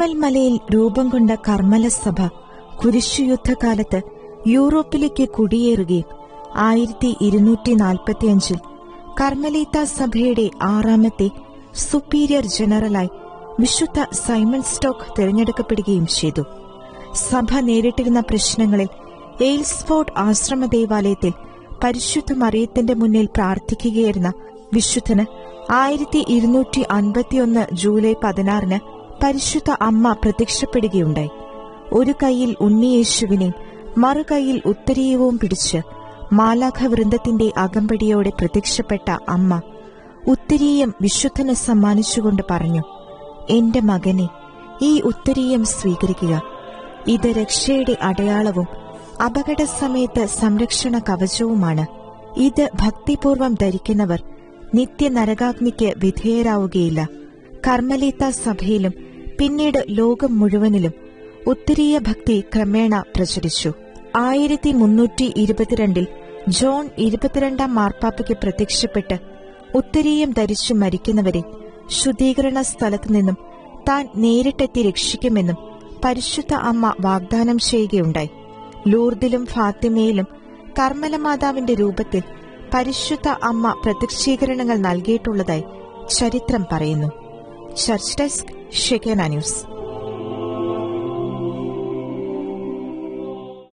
Carmel മലയിൽ രൂപം കൊണ്ട കർമ്മല സഭ കുരിശുയുദ്ധകാലത്ത് യൂറോപ്പിലേക്ക് കുടിയേറുകയും ആയിരത്തി ഇരുന്നൂറ്റി നാൽപ്പത്തിയഞ്ചിൽ കർമ്മലീത്ത സഭയുടെ ആറാമത്തെ സുപ്പീരിയർ ജനറലായി വിശുദ്ധ സൈമൺ സ്റ്റോക്ക് തിരഞ്ഞെടുക്കപ്പെടുകയും ചെയ്തു സഭ നേരിട്ടിരുന്ന പ്രശ്നങ്ങളിൽ എയിൽസ്ഫോർഡ് ആശ്രമ ദേവാലയത്തിൽ പരിശുദ്ധ മറിയത്തിന്റെ മുന്നിൽ പ്രാർത്ഥിക്കുകയായിരുന്ന വിശുദ്ധന് ആയിരത്തി ഇരുന്നൂറ്റി അൻപത്തിയൊന്ന് ജൂലൈ പതിനാറിന് പരിശുദ്ധ അമ്മ പ്രത്യക്ഷപ്പെടുകയുണ്ടായി ഒരു കൈയിൽ ഉണ്ണിയേശുവിനെയും മറുകൈയിൽ ഉത്തരീയവും പിടിച്ച് മാലാഖ വൃന്ദത്തിന്റെ അകമ്പടിയോടെ പ്രത്യക്ഷപ്പെട്ട അമ്മ ഉത്തരീയം വിശുദ്ധന് സമ്മാനിച്ചുകൊണ്ട് പറഞ്ഞു എന്റെ മകനെ ഈ ഉത്തരീയം സ്വീകരിക്കുക ഇത് രക്ഷയുടെ അടയാളവും അപകട സമയത്ത് സംരക്ഷണ കവചവുമാണ് ഇത് ഭക്തിപൂർവം ധരിക്കുന്നവർ നിത്യ നരകാഗ്നിക്ക് വിധേയരാവുകയില്ല കർമ്മലീത്ത സഭയിലും പിന്നീട് ലോകം മുഴുവനിലും ഉത്തരീയ ഭക്തി ക്രമേണ പ്രചരിച്ചു ആയിരത്തി മുന്നൂറ്റി ഇരുപത്തിരണ്ടിൽ ജോൺ ഇരുപത്തിരണ്ടാം മാർപ്പാപ്പയ്ക്ക് പ്രത്യക്ഷപ്പെട്ട് ഉത്തരീയം ധരിച്ചു മരിക്കുന്നവരെ ശുദ്ധീകരണ സ്ഥലത്തു നിന്നും താൻ നേരിട്ടെത്തി രക്ഷിക്കുമെന്നും പരിശുദ്ധ അമ്മ വാഗ്ദാനം ചെയ്യുകയുണ്ടായി ലൂർദിലും ഫാത്തിമയിലും കർമ്മലമാതാവിന്റെ രൂപത്തിൽ പരിശുദ്ധ അമ്മ പ്രത്യക്ഷീകരണങ്ങൾ നൽകിയിട്ടുള്ളതായി ചരിത്രം പറയുന്നു ചർച്ച് ഡെസ്ക് ഷെക്കേന ന്യൂസ്